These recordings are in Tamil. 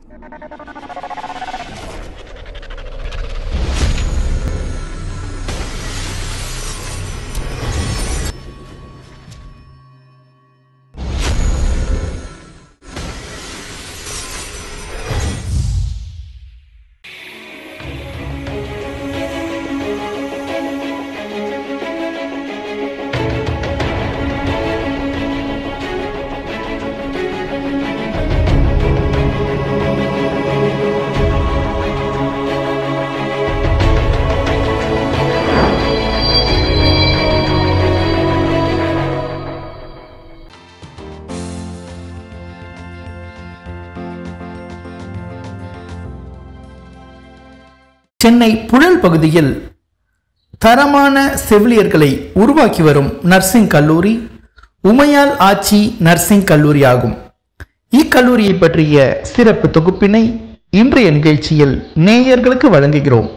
சென்னை புழல் பகுதியில் தரமான செவிலியர்களை உருவாக்கி வரும் நர்சிங் கல்லூரி உமையால் ஆட்சி நர்சிங் கல்லூரி ஆகும் இக்கல்லூரியை பற்றிய சிறப்பு தொகுப்பினை இன்றைய நிகழ்ச்சியில் நேயர்களுக்கு வழங்குகிறோம்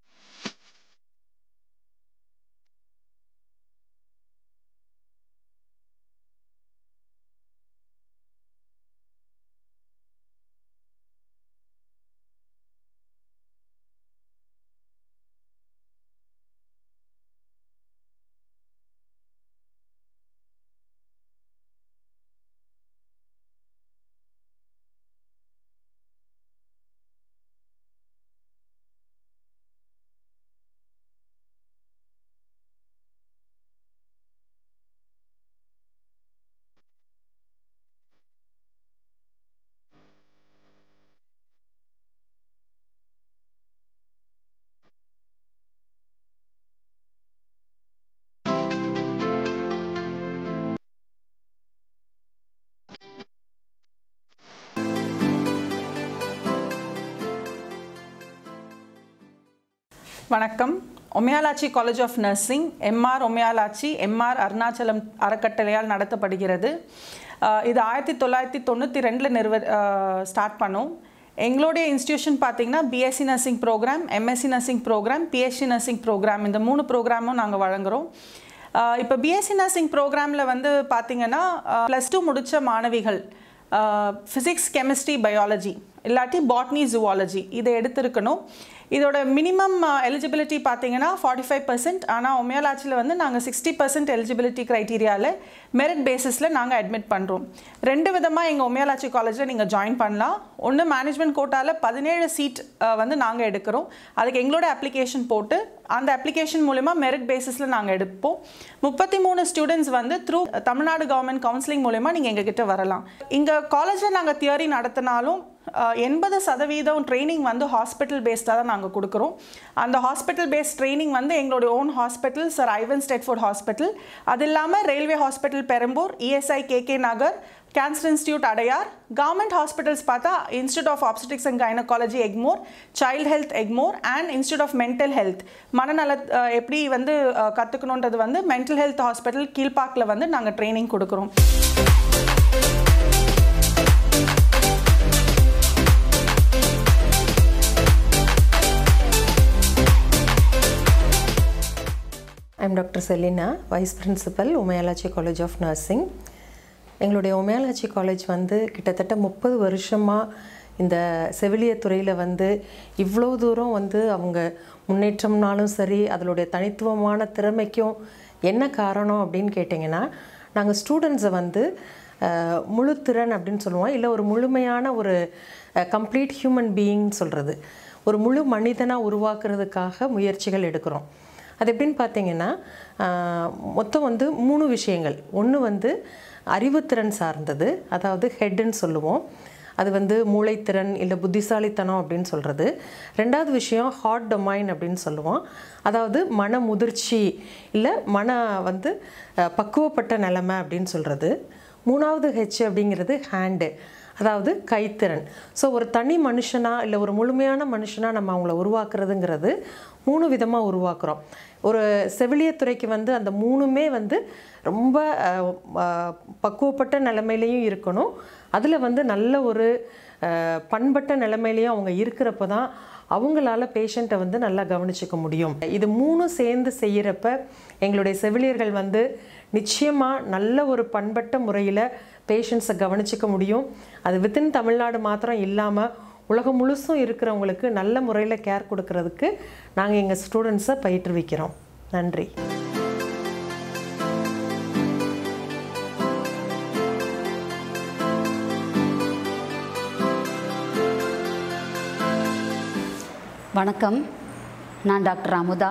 வணக்கம் Omayalachi college of nursing MR Omayalachi MR Arunachalam அறக்கட்டளையால் நடத்தப்படுகிறது அஹ் இது ஆயிரத்தி தொள்ளாயிரத்தி தொண்ணூற்றி ரெண்டில் நிறுவ ஸ்டார்ட் பண்ணோம் எங்களுடைய இன்ஸ்டியூஷன் பார்த்தீங்கன்னா BSc nursing program MSc nursing program PhD nursing program இந்த மூணு ப்ரோக்ராமும் நாங்கள் வழங்குகிறோம் இப்போ பிஎஸ்சி நர்சிங் ப்ரோக்ராமில் வந்து பார்த்தீங்கன்னா ப்ளஸ் டூ முடித்த மாணவிகள் ஃபிசிக்ஸ் கெமிஸ்ட்ரி பயாலஜி இல்லாட்டி பாட்னி ஜுவாலஜி இதை எடுத்திருக்கணும் இதோட மினிமம் எலிஜிபிலிட்டி பார்த்தீங்கன்னா ஃபார்ட்டி ஃபைவ் பர்சன்ட் ஆனால் ஒமையாலாச்சியில் வந்து நாங்கள் சிக்ஸ்டி பர்சன்ட் எலிஜிபிலிட்டி க்ரைட்டீரியாவில் மெரிட் பேசிஸில் நாங்கள் அட்மிட் பண்ணுறோம் ரெண்டு விதமாக எங்கள் ஒமையாலாச்சி காலேஜில் நீங்கள் ஜாயின் பண்ணலாம் ஒன்று மேனேஜ்மெண்ட் கோட்டாவில் பதினேழு சீட் வந்து நாங்கள் எடுக்கிறோம் அதுக்கு எங்களோட அப்ளிகேஷன் போட்டு அந்த அப்ளிகேஷன் மூலிமா மெரிட் பேசிஸில் நாங்கள் எடுப்போம் முப்பத்தி மூணு ஸ்டூடெண்ட்ஸ் வந்து த்ரூ தமிழ்நாடு கவர்மெண்ட் கவுன்சிலிங் மூலிமா நீங்கள் எங்ககிட்ட வரலாம் இங்கே காலேஜில் நாங்கள் தியரி நடத்தினாலும் எண்பது சதவீதம் ட்ரைனிங் வந்து ஹாஸ்பிட்டல் பேஸ்டாக தான் நாங்கள் கொடுக்குறோம் அந்த ஹாஸ்பிட்டல் பேஸ்ட் ட்ரைனிங் வந்து எங்களுடைய own hospital sir Ivan Stedeford hospital அது இல்லாமல் railway hospital Perambur ESI KK Nagar cancer institute Adyar government ஹாஸ்பிட்டல்ஸ் பார்த்தா institute of obstetrics and gynaecology Egmore child health Egmore and institute of mental health மனநல எப்படி வந்து கற்றுக்கணுன்றது வந்து மென்டல் ஹெல்த் ஹாஸ்பிட்டல் கீழ்பாக்கில் வந்து நாங்கள் ட்ரைனிங் கொடுக்குறோம் I'm doctor Selina vice principal Umayalachi college of nursing எங்களுடைய உமையாலாச்சி காலேஜ் வந்து கிட்டத்தட்ட முப்பது வருஷமாக இந்த செவிலியத் துறையில் வந்து இவ்வளோ தூரம் வந்து அவங்க முன்னேற்றம்னாலும் சரி அதனுடைய தனித்துவமான திறமைக்கும் என்ன காரணம் அப்படின்னு கேட்டிங்கன்னா நாங்கள் ஸ்டூடெண்ட்ஸை வந்து அஹ், முழுத்திறன் அப்படின்னு சொல்லுவோம் இல்லை ஒரு முழுமையான ஒரு கம்ப்ளீட் ஹியூமன் பீயிங் சொல்கிறது ஒரு முழு மனிதனாக உருவாக்குறதுக்காக முயற்சிகள் எடுக்கிறோம் அது எப்படின்னு பார்த்தீங்கன்னா ஆஹ், மொத்தம் வந்து மூணு விஷயங்கள் ஒன்று வந்து அறிவுத்திறன் சார்ந்தது அதாவது ஹெட்டுன்னு சொல்லுவோம் அது வந்து மூளைத்திறன் இல்லை புத்திசாலித்தனம் அப்படின்னு சொல்கிறது ரெண்டாவது விஷயம் ஹார்ட் டொமைன் அப்படின்னு சொல்லுவோம் அதாவது மன முதிர்ச்சி இல்லை மன வந்து அஹ், பக்குவப்பட்ட நிலைமை அப்படின்னு சொல்கிறது மூணாவது ஹெச் அப்படிங்கிறது ஹேண்டு அதாவது கைத்திறன் ஸோ ஒரு தனி மனுஷனாக இல்லை ஒரு முழுமையான மனுஷனாக நம்ம அவங்கள உருவாக்குறதுங்கிறது மூணு விதமாக உருவாக்குறோம் ஒரு செவிலியத்துறைக்கு வந்து அந்த மூணுமே வந்து ரொம்ப அஹ், அஹ், பக்குவப்பட்ட நிலைமையிலையும் இருக்கணும் அதில் வந்து நல்ல ஒரு அஹ், பண்பட்ட நிலைமையிலையும் அவங்க இருக்கிறப்ப தான் அவங்களால பேஷண்ட்டை வந்து நல்லா கவனிச்சுக்க முடியும் இது மூணும் சேர்ந்து செய்கிறப்ப எங்களுடைய செவிலியர்கள் வந்து நிச்சயமாக நல்ல ஒரு பண்பட்ட முறையில் பேஷண்ட்ஸை கவனிச்சிக்க முடியும் அது வித்தின் தமிழ்நாடு மாத்திரம் இல்லாமல் உலகம் முழுசும் இருக்கிறவங்களுக்கு நல்ல முறையில் கேர் கொடுக்கறதுக்கு நாங்கள் எங்கள் ஸ்டூடெண்ட்ஸை பயிற்றுவிக்கிறோம் நன்றி வணக்கம் நான் டாக்டர் அமுதா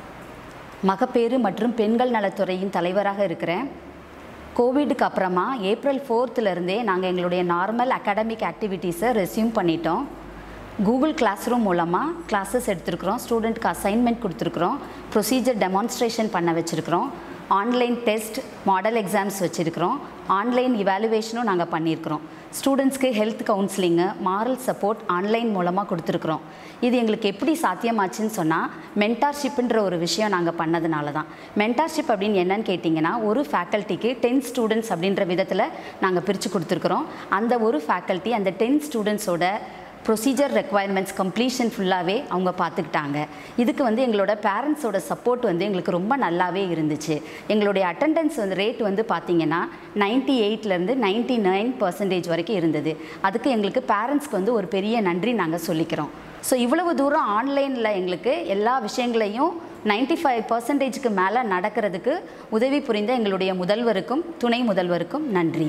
மகப்பேறு மற்றும் பெண்கள் நலத்துறையின் தலைவராக இருக்கிறேன் கோவிடுக்கு அப்புறமா ஏப்ரல் ஃபோர்த்துலேருந்தே நாங்கள் எங்களுடைய நார்மல் அகாடமிக் ஆக்டிவிட்டீஸை ரெஸ்யூம் பண்ணிட்டோம் கூகுள் கிளாஸ் ரூம் மூலமாக கிளாஸஸ் எடுத்திருக்கிறோம் ஸ்டூடெண்ட்க்கு அசைன்மெண்ட் கொடுத்துருக்குறோம் ப்ரொசீஜர் டெமான்ஸ்ட்ரேஷன் பண்ண வச்சுருக்கிறோம் ஆன்லைன் டெஸ்ட் மாடல் எக்ஸாம்ஸ் வச்சுருக்கிறோம் ஆன்லைன் இவாலுவேஷனும் நாங்கள் பண்ணியிருக்கிறோம் ஸ்டூடெண்ட்ஸ்க்கு health counselling moral support online மூலமாக கொடுத்துருக்குறோம் இது எங்களுக்கு எப்படி சாத்தியமாச்சுன்னு சொன்னால் மென்டார்ஷிப்புன்ற ஒரு விஷயம் நாங்கள் பண்ணதுனால தான் மென்டார்ஷிப் அப்படின்னு என்னன்னு கேட்டிங்கன்னா ஒரு ஃபேக்கல்ட்டிக்கு டென் ஸ்டூடெண்ட்ஸ் அப்படின்ற விதத்தில் நாங்கள் பிரித்து கொடுத்துருக்குறோம் அந்த ஒரு ஃபேக்கல்ட்டி அந்த டென் ஸ்டூடெண்ட்ஸோட ப்ரொசீஜர் ரெக்குவயர்மெண்ட்ஸ் கம்ப்ளீஷன் ஃபுல்லாகவே அவங்க பார்த்துக்கிட்டாங்க இதுக்கு வந்து எங்களோட பேரண்ட்ஸோட சப்போர்ட் வந்து எங்களுக்கு ரொம்ப நல்லாவே இருந்துச்சு எங்களுடைய அட்டெண்டன்ஸ் வந்து ரேட் வந்து பார்த்திங்கன்னா நைன்ட்டி எயிட்லேருந்து நைன்ட்டி நைன் பர்சன்டேஜ் வரைக்கும் இருந்தது அதுக்கு எங்களுக்கு பேரண்ட்ஸ்க்கு வந்து ஒரு பெரிய நன்றி நாங்கள் சொல்லிக்கிறோம் ஸோ இவ்வளவு தூரம் ஆன்லைனில் எங்களுக்கு எல்லா விஷயங்களையும் நைன்டி ஃபைவ் பர்சன்டேஜுக்கு மேலே நடக்கிறதுக்கு உதவி புரிந்த எங்களுடைய முதல்வருக்கும் துணை முதல்வருக்கும் நன்றி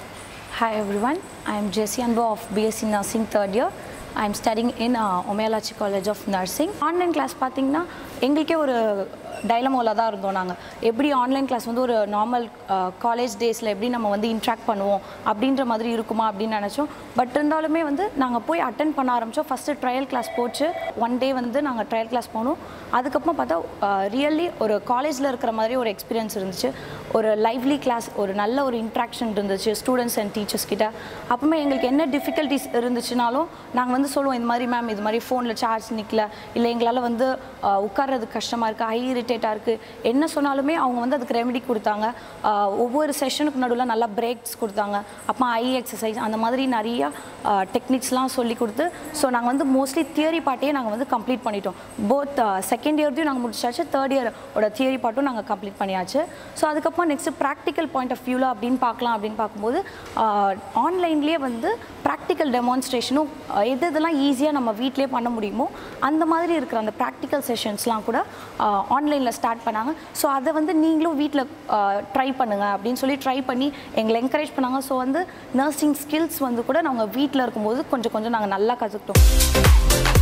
Hi everyone, I am Jessie Anbo of BSc Nursing third year. I am studying in uh, Omeyalachi College of Nursing. Online class பார்த்தீங்கன்னா எங்களுக்கே ஒரு டைலமோவில் தான் இருந்தோம் நாங்கள் எப்படி ஆன்லைன் கிளாஸ் வந்து ஒரு நார்மல் காலேஜ் டேஸில் எப்படி நம்ம வந்து இன்ட்ராக்ட் பண்ணுவோம் அப்படின்ற மாதிரி இருக்குமா அப்படின்னு நினச்சோம் பட் இருந்தாலுமே வந்து நாங்கள் போய் அட்டன் பண்ண ஆரம்பித்தோம் ஃபஸ்ட்டு ட்ரையல் கிளாஸ் போச்சு ஒன் டே வந்து நாங்கள் ட்ரையல் கிளாஸ் போனோம் அதுக்கப்புறம் பார்த்தா ரியல்லி ஒரு காலேஜில் இருக்கிற மாதிரி ஒரு எக்ஸ்பீரியன்ஸ் இருந்துச்சு ஒரு லைவ்லி கிளாஸ் ஒரு நல்ல ஒரு இன்ட்ராக்ஷன் இருந்துச்சு ஸ்டூடெண்ட்ஸ் அண்ட் டீச்சர்ஸ் கிட்ட அப்புறமே எங்களுக்கு என்ன டிஃபிகல்ட்டிஸ் இருந்துச்சுனாலும் நாங்கள் வந்து சொல்லுவோம் இந்த மாதிரி மேம் இது மாதிரி ஃபோனில் சார்ஜ் நிற்கல இல்லை எங்களால் வந்து அஹ், உட்கார்றதுக்கு கஷ்டமாக இருக்குது ஹை இரிட்டேட்டாக இருக்குது என்ன சொன்னாலுமே அவங்க வந்து அதுக்கு ரெமெடி கொடுத்தாங்க அஹ், ஒவ்வொரு செஷனுக்கு நடுவில் நல்லா பிரேக்ஸ் கொடுத்தாங்க அப்புறம் ஐ எக்ஸசைஸ் அந்த மாதிரி நிறைய டெக்னிக்ஸ்லாம் சொல்லி கொடுத்து ஸோ நாங்கள் வந்து மோஸ்ட்லி தியரி பார்ட்டையே நாங்கள் வந்து கம்ப்ளீட் பண்ணிட்டோம் போத் செகண்ட் இயர்த்தையும் நாங்கள் முடிச்சாச்சு தேர்ட் இயரோட தியரி பார்ட்டும் நாங்கள் கம்ப்ளீட் பண்ணியாச்சு ஸோ அதுக்கப்புறம் நெக்ஸ்ட் ப்ராக்டிக்கல் பாயிண்ட் ஆஃப் வியூவில் அப்படின்னு பார்க்கலாம் அப்படின்னு பார்க்கும்போது ஆன்லைன்லேயே வந்து ப்ராக்டிக்கல் டெமான்ஸ்ட்ரேஷனும் எது எதெல்லாம் ஈஸியாக நம்ம வீட்டிலே பண்ண முடியுமோ அந்த மாதிரி இருக்கிற அந்த ப்ராக்டிக்கல் செஷன்ஸ்லாம் கூட ஆன்லைனில் ஸ்டார்ட் பண்ணாங்க ஸோ அதை வந்து நீங்களும் வீட்டில் ட்ரை பண்ணுங்கள் அப்படின்னு சொல்லி ட்ரை பண்ணி எங்களை என்கரேஜ் பண்ணாங்க ஸோ வந்து நர்சிங் ஸ்கில்ஸ் வந்து கூட நாங்கள் வீட்டில் இருக்கும்போது கொஞ்சம் கொஞ்சம் நாங்கள் நல்லா கற்றுக்கிட்டோம்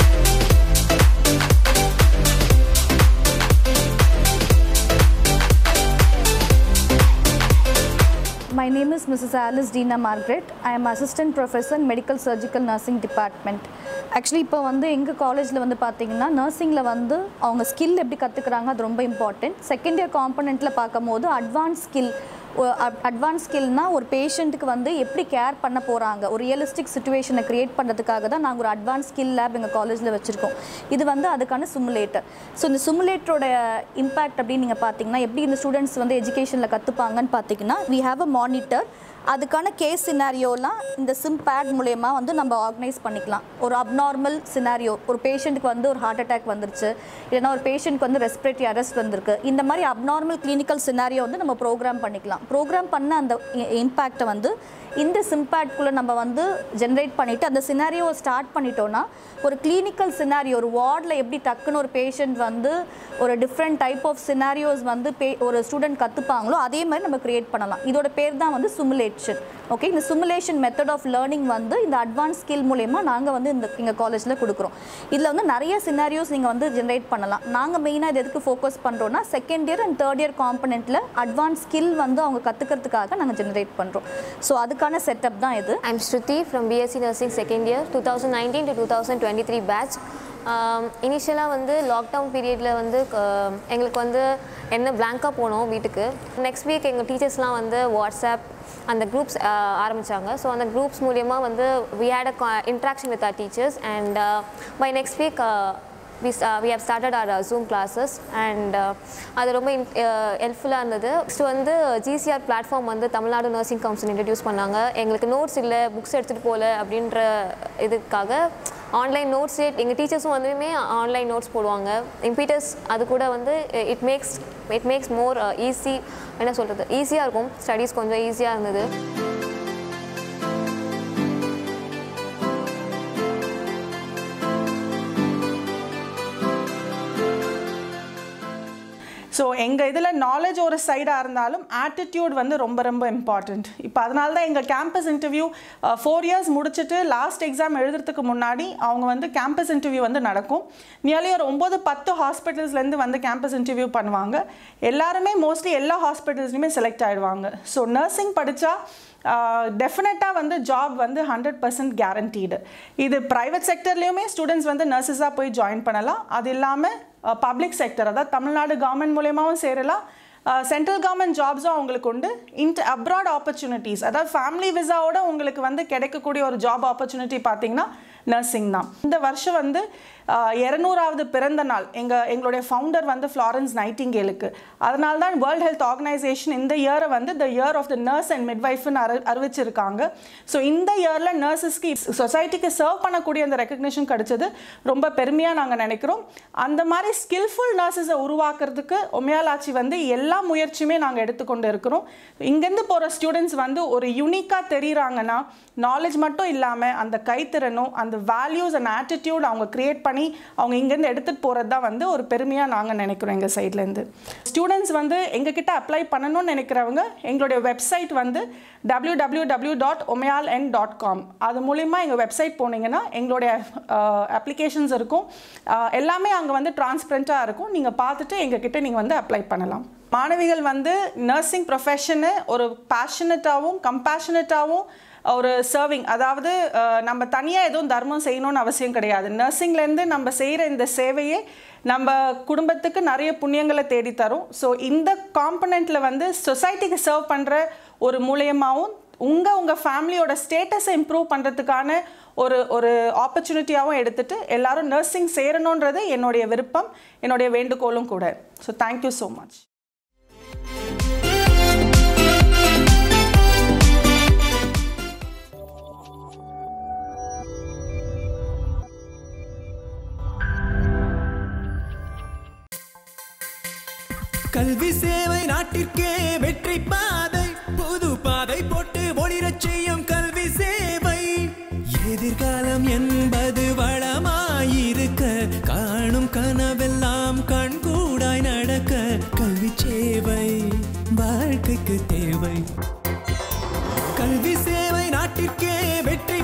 My name is Mrs. Alice Dina Margaret. I am Assistant Professor in Medical Surgical Nursing Department. Actually இப்போ வந்து எங்கள் காலேஜில் வந்து பார்த்தீங்கன்னா நர்சிங்கில் வந்து அவங்க ஸ்கில் எப்படி கற்றுக்குறாங்க அது ரொம்ப இம்பார்ட்டண்ட் செகண்ட் இயர் காம்பனண்ட்டில் பார்க்கும்போது அட்வான்ஸ் ஸ்கில் அட்வான்ஸ் ஸ்கில்னா ஒரு பேஷண்ட்டுக்கு வந்து எப்படி கேர் பண்ண போகிறாங்க ஒரு ரியலிஸ்டிக் சுச்சுவேஷனை க்ரியேட் பண்ணுறதுக்காக தான் நாங்கள் ஒரு அட்வான்ஸ் ஸ்கில் லேப் எங்கள் காலேஜில் வச்சுருக்கோம் இது வந்து அதுக்கான சிமுலேட்டர் ஸோ இந்த சிமுலேட்டரோட இம்பேக்ட் அப்படின்னு நீங்கள் பார்த்தீங்கன்னா எப்படி இந்த ஸ்டூடெண்ட்ஸ் வந்து எஜுகேஷனில் கற்றுப்பாங்கன்னு பார்த்தீங்கன்னா வி ஹாவ் அ மானிட்டர் அதுக்கான கேஸ் சினாரியோலாம் இந்த சிம் பேட் மூலயமா வந்து நம்ம ஆர்கனைஸ் பண்ணிக்கலாம் ஒரு அப்நார்மல் சினாரியோ ஒரு பேஷண்ட்டுக்கு வந்து ஒரு ஹார்ட் அட்டாக் வந்துருச்சு இல்லைன்னா ஒரு பேஷண்ட்க்கு வந்து ரெஸ்பிரேட்டரி அரெஸ்ட் வந்திருக்கு இந்த மாதிரி அப்நார்மல் கிளினிக்கல் சினாரியோ வந்து நம்ம ப்ரோக்ராம் பண்ணிக்கலாம் ப்ரோக்ராம் பண்ண அந்த இம்பேக்டை வந்து இந்த சிம்பேட்குள்ளே நம்ம வந்து ஜென்ரேட் பண்ணிவிட்டு அந்த சினாரியோவை ஸ்டார்ட் பண்ணிட்டோன்னா ஒரு கிளினிக்கல் சினாரியோ ஒரு வார்டில் எப்படி டக்குன்னு ஒரு பேஷண்ட் வந்து ஒரு டிஃப்ரெண்ட் டைப் ஆஃப் சினாரியோஸ் வந்து பே ஒரு ஸ்டூடெண்ட் கற்றுப்பாங்களோ அதே மாதிரி நம்ம கிரியேட் பண்ணலாம் இதோட பேர் தான் வந்து சிமுலேஷன் ஓகே இந்த சிமுலேஷன் மெத்தட் ஆஃப் லேர்னிங் வந்து இந்த அட்வான்ஸ் ஸ்கில் மூலயமா நாங்கள் வந்து இந்த எங்கள் காலேஜில் கொடுக்குறோம் இதில் வந்து நிறைய சினாரியோஸ் நீங்கள் வந்து ஜென்ரேட் பண்ணலாம் நாங்கள் மெயினாக இது எதுக்கு ஃபோக்கஸ் பண்ணுறோன்னா second year and third year காம்பனெண்ட்டில் அட்வான்ஸ் ஸ்கில் வந்து அவங்க கற்றுக்கிறதுக்காக நாங்கள் ஜென்ரேட் பண்ணுறோம் ஸோ அதுக்கான செட்டப் தான் இது I'm Shruti from BSc Nursing second year 2019 to 2023 batch. இனிஷியலாக வந்து லாக்டவுன் பீரியடில் வந்து ஆஹ், எங்களுக்கு வந்து என்ன பிளாங்காக போனோம் வீட்டுக்கு நெக்ஸ்ட் வீக் எங்கள் டீச்சர்ஸ்லாம் வந்து வாட்ஸ்அப் அந்த குரூப்ஸ் ஆரம்பித்தாங்க ஸோ அந்த குரூப்ஸ் மூலயமா வந்து we had a interaction with our teachers and by next week we, uh, we have started our uh, Zoom classes and uh, அது ரொம்ப ஹெல்ப்ஃபுல்லாக இருந்தது நெக்ஸ்ட் வந்து ஜிசிஆர் பிளாட்ஃபார்ம் வந்து தமிழ்நாடு நர்சிங் கவுன்சில் இன்ட்ரடியூஸ் பண்ணாங்க எங்களுக்கு நோட்ஸ் இல்லை புக்ஸ் எடுத்துகிட்டு போகல அப்படின்ற இதுக்காக ஆன்லைன் நோட்ஸ் எங்கள் டீச்சர்ஸும் வந்துமே ஆன்லைன் நோட்ஸ் போடுவாங்க இம்பீட்டர்ஸ் அது கூட வந்து it makes it makes more easy என்ன சொல்கிறது ஈஸியாக இருக்கும் ஸ்டடீஸ் கொஞ்சம் ஈஸியாக இருந்தது ஸோ எங்கள் இதில் நாலேஜ் ஒரு சைடாக இருந்தாலும் ஆட்டிடியூட் வந்து ரொம்ப ரொம்ப இம்பார்ட்டண்ட் இப்போ அதனால தான் எங்கள் கேம்பஸ் இன்டர்வியூ ஃபோர் இயர்ஸ் முடிச்சுட்டு லாஸ்ட் எக்ஸாம் எழுதுறதுக்கு முன்னாடி அவங்க வந்து கேம்பஸ் இன்டர்வியூ வந்து நடக்கும் நியர்லி ஒரு ஒம்பது பத்து ஹாஸ்பிட்டல்ஸ்லேருந்து வந்து கேம்பஸ் இன்டர்வியூ பண்ணுவாங்க எல்லாருமே மோஸ்ட்லி எல்லா ஹாஸ்பிட்டல்ஸ்லையுமே செலக்ட் ஆகிடுவாங்க ஸோ நர்சிங் படித்தா டெஃபினட்டாக வந்து ஜாப் வந்து ஹண்ட்ரட் பர்சன்ட் கேரண்டீடு இது ப்ரைவேட் செக்டர்லேயுமே ஸ்டூடெண்ட்ஸ் வந்து நர்சஸாக போய் ஜாயின் பண்ணலாம் அது இல்லாமல் பப்ளிக் செக்டர் அதாவது தமிழ்நாடு கவர்மெண்ட் மூலியமாகவும் சேரலாம் சென்ட்ரல் கவர்மெண்ட் ஜாப்ஸும் அவங்களுக்கு உண்டு இன்ட் அப்ராட் ஆப்பர்ச்சுனிட்டிஸ் அதாவது ஃபேமிலி விசாவோட உங்களுக்கு வந்து கிடைக்கக்கூடிய ஒரு ஜாப் ஆப்பர்ச்சுனிட்டி பார்த்தீங்கன்னா நர்சிங் தான் இந்த வருஷம் வந்து இரநூறாவது பிறந்த நாள் எங்கள் எங்களுடைய ஃபவுண்டர் வந்து ஃப்ளாரன்ஸ் நைட்டிங்கேலுக்கு அதனால தான் வேர்ல்ட் ஹெல்த் ஆர்கனைசேஷன் இந்த இயரை வந்து the year of the nurse and மிட்வைஃப்னு அறி அறிவிச்சிருக்காங்க ஸோ இந்த இயரில் நர்சஸ்க்கு சொசைட்டிக்கு சர்வ் பண்ணக்கூடிய அந்த ரெக்கக்னிஷன் கிடைச்சது ரொம்ப பெருமையாக நாங்கள் நினைக்கிறோம் அந்த மாதிரி ஸ்கில்ஃபுல் நர்சஸை உருவாக்குறதுக்கு ஒமையாலாச்சி வந்து எல்லா முயற்சியுமே நாங்கள் எடுத்துக்கொண்டு இருக்கிறோம் இங்கேருந்து போகிற ஸ்டூடெண்ட்ஸ் வந்து ஒரு யூனிக்காக தெரியுறாங்கன்னா நாலேஜ் மட்டும் இல்லாமல் அந்த கைத்திறனும் அந்த வேல்யூஸ் அண்ட் ஆட்டிடியூட் அவங்க க்ரியேட் பண்ணி அவங்க இங்கேருந்து எடுத்துகிட்டு போகிறது தான் வந்து ஒரு பெருமையாக நாங்கள் நினைக்கிறோம் எங்கள் சைட்லேருந்து ஸ்டூடெண்ட்ஸ் வந்து எங்ககிட்ட அப்ளை பண்ணணும்னு நினைக்கிறவங்க எங்களுடைய வெப்சைட் வந்து W W W dot Omayal N dot com அது மூலிமா எங்கள் வெப்சைட் போனீங்கன்னா எங்களுடைய அப்ளிகேஷன்ஸ் இருக்கும் எல்லாமே அங்கே வந்து டிரான்ஸ்பரண்ட்டாக இருக்கும் நீங்கள் பார்த்துட்டு எங்ககிட்ட நீங்கள் வந்து அப்ளை பண்ணலாம் மாணவிகள் வந்து நர்சிங் ப்ரொஃபஷனை ஒரு பேஷனட்டாகவும் கம்பேஷனட்டாகவும் ஒரு சர்விங் அதாவது நம்ம தனியாக எதுவும் தர்மம் செய்யணும்னு அவசியம் கிடையாது நர்சிங்லேருந்து நம்ம செய்கிற இந்த சேவையே நம்ம குடும்பத்துக்கு நிறைய புண்ணியங்களை தேடி தரும் ஸோ இந்த காம்பனண்ட்டில் வந்து சொசைட்டிக்கு சர்வ் பண்ணுற ஒரு மூலியமாகவும் உங்கள் உங்கள் ஃபேமிலியோட ஸ்டேட்டஸை இம்ப்ரூவ் பண்ணுறதுக்கான ஒரு ஒரு ஆப்பர்ச்சுனிட்டியாகவும் எடுத்துகிட்டு எல்லாரும் நர்சிங் சேரணுன்றது என்னுடைய விருப்பம் என்னுடைய வேண்டுகோளும் கூட ஸோ தேங்க்யூ ஸோ மச் கல்வி சேவை நாட்டிற்கே வெற்றி பாதை புது பாதை போட்டு ஒளிரச் செய்யும் கல்வி சேவை எதிர்காலம் என்பது வளமாயிருக்க காணும் கனவெல்லாம் கண்கூடாய் நடக்க கல்வி சேவை வாழ்க்கைக்கு தேவை கல்வி சேவை நாட்டிற்கே வெற்றி